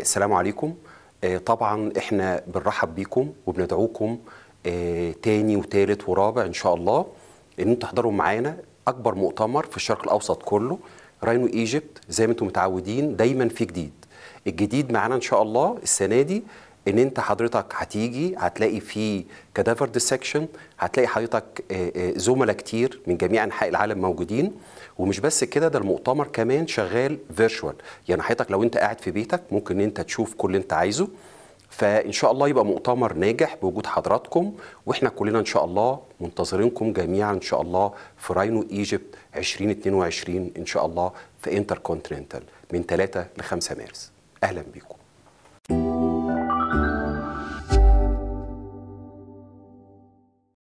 السلام عليكم آه، طبعا احنا بنرحب بيكم وبندعوكم آه، تاني وتالت ورابع ان شاء الله ان انتوا تحضروا معانا اكبر مؤتمر في الشرق الاوسط كله راينو ايجيبت زي ما انتم متعودين دايما في جديد الجديد معانا ان شاء الله السنه دي ان انت حضرتك هتيجي هتلاقي في كادافر ديسكشن هتلاقي حضرتك آه، آه، زملاء كتير من جميع انحاء العالم موجودين ومش بس كده ده المؤتمر كمان شغال فيرتشوال يعني حضرتك لو انت قاعد في بيتك ممكن ان انت تشوف كل اللي انت عايزه فان شاء الله يبقى مؤتمر ناجح بوجود حضراتكم واحنا كلنا ان شاء الله منتظرينكم جميعا ان شاء الله في راينو ايجيبت 2022 ان شاء الله في انتر كونتيننتال من 3 ل 5 مارس اهلا بيكم